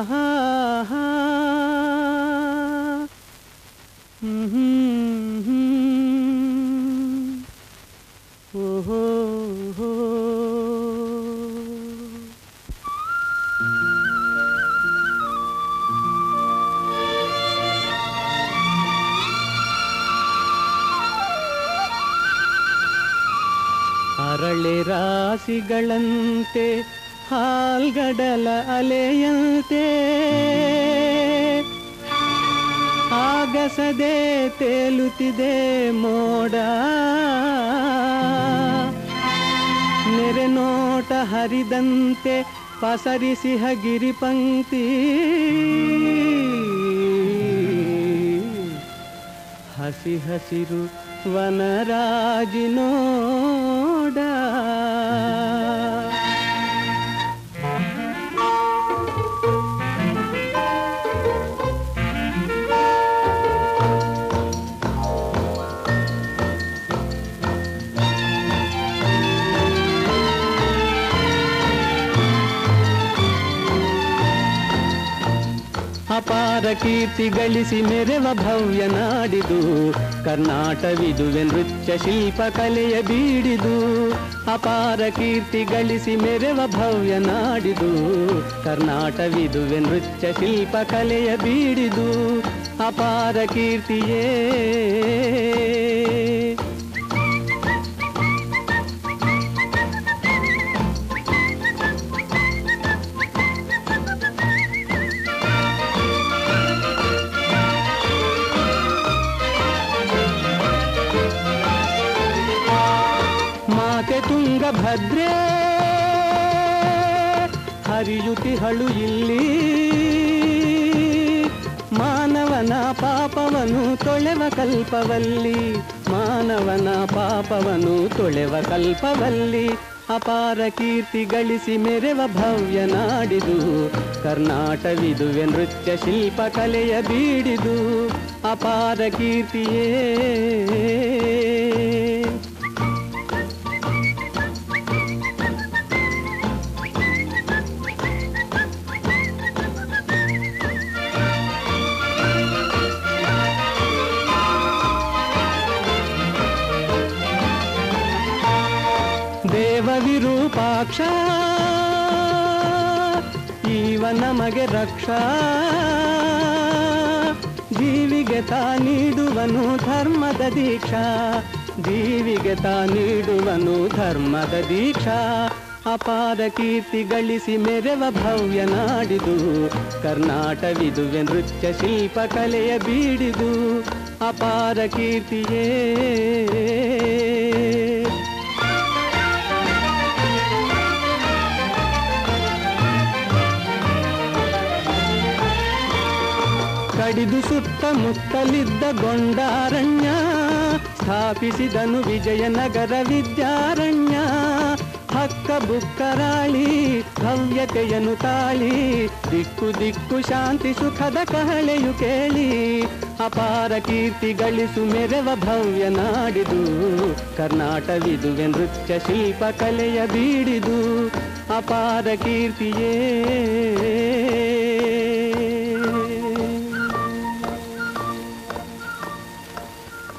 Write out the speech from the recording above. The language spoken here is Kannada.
ಹಾ ಹಾ ಹ್ಮ್ ಹ್ಮ್ ಹ್ಮ್. ಓಹೋ ಹೋ. ಅರಳೆ ರಾಶಿಗಳಂತೆ ಹಾಲ್ಗಡಲ ಅಲೆಯಂತೆ ಆಗಸದೆ ತೇಲುತ್ತಿದೆ ಮೋಡ ನೆರೆ ನೋಟ ಹರಿದಂತೆ ಪಸರಿಸಿ ಹಗಿರಿ ಪಂಕ್ತಿ ಹಸಿ ಹಸಿರು ವನರಾಜಿ ನೋಡ ಅಪಾರ ಕೀರ್ತಿ ಗಳಿಸಿ ಮೆರೆವ ಭವ್ಯ ನಾಡಿದು ಕರ್ನಾಟವಿದುವೆ ನೃತ್ಯ ಶಿಲ್ಪ ಕಲೆಯ ಬೀಡಿದು ಅಪಾರ ಕೀರ್ತಿ ಗಳಿಸಿ ಮೆರೆವ ಭವ್ಯ ನಾಡಿದು ಕರ್ನಾಟವಿದುವೆ ನೃತ್ಯ ಶಿಲ್ಪ ಕಲೆಯ ಬೀಡಿದು ಅಪಾರ ಕೀರ್ತಿಯೇ ಮಾತೆ ತುಂಗಭದ್ರೆ ಹರಿಯುತಿಹಳು ಇಲ್ಲಿ ಮಾನವನ ಪಾಪವನು ತೊಳೆವ ಕಲ್ಪವಲ್ಲಿ ಮಾನವನ ಪಾಪವನು ತೊಳೆವ ಕಲ್ಪವಲ್ಲಿ ಅಪಾರ ಕೀರ್ತಿ ಗಳಿಸಿ ಮೆರೆವ ಭವ್ಯ ನಾಡಿದು ಕರ್ನಾಟವಿದುವೆ ನೃತ್ಯ ಶಿಲ್ಪ ಕಲೆಯ ಬೀಡಿದು ಅಪಾರ ಕೀರ್ತಿಯೇ ದೇವ ವಿರೂಪಾಕ್ಷ ಈವ ನಮಗೆ ರಕ್ಷಾ ಜೀವಿಗೆ ತಾ ನೀಡುವನು ಧರ್ಮದ ದೀಕ್ಷಾ ಜೀವಿಗೆ ತಾ ನೀಡುವನು ಧರ್ಮದ ದೀಕ್ಷಾ ಅಪಾರ ಕೀರ್ತಿ ಗಳಿಸಿ ಮೆರೆವ ಭವ್ಯ ನಾಡಿದು ಕರ್ನಾಟವಿದುವೆ ನೃತ್ಯ ಶಿಲ್ಪ ಕಲೆಯ ಬೀಡಿದು ಅಪಾರ ಕೀರ್ತಿಯೇ ಕಡಿದು ಸುತ್ತಮುತ್ತಲಿದ್ದ ಗೊಂಡಾರಣ್ಯ ಸ್ಥಾಪಿಸಿದನು ವಿಜಯನಗರ ವಿದ್ಯಾರಣ್ಯ ಹಕ್ಕ ಬುಕ್ಕರಾಳಿ ಭವ್ಯತೆಯನ್ನು ತಾಳಿ ದಿಕ್ಕು ದಿಕ್ಕು ಶಾಂತಿ ಸುಖದ ಕಹಳೆಯು ಕೇಳಿ ಅಪಾರ ಕೀರ್ತಿ ಗಳಿಸು ಮೆರೆವ ಭವ್ಯ ನಾಡಿದು ಕರ್ನಾಟವಿದುವೆ ನೃತ್ಯ ಶಿಲ್ಪ ಕಲೆಯ ಬೀಡಿದು ಅಪಾರ ಕೀರ್ತಿಯೇ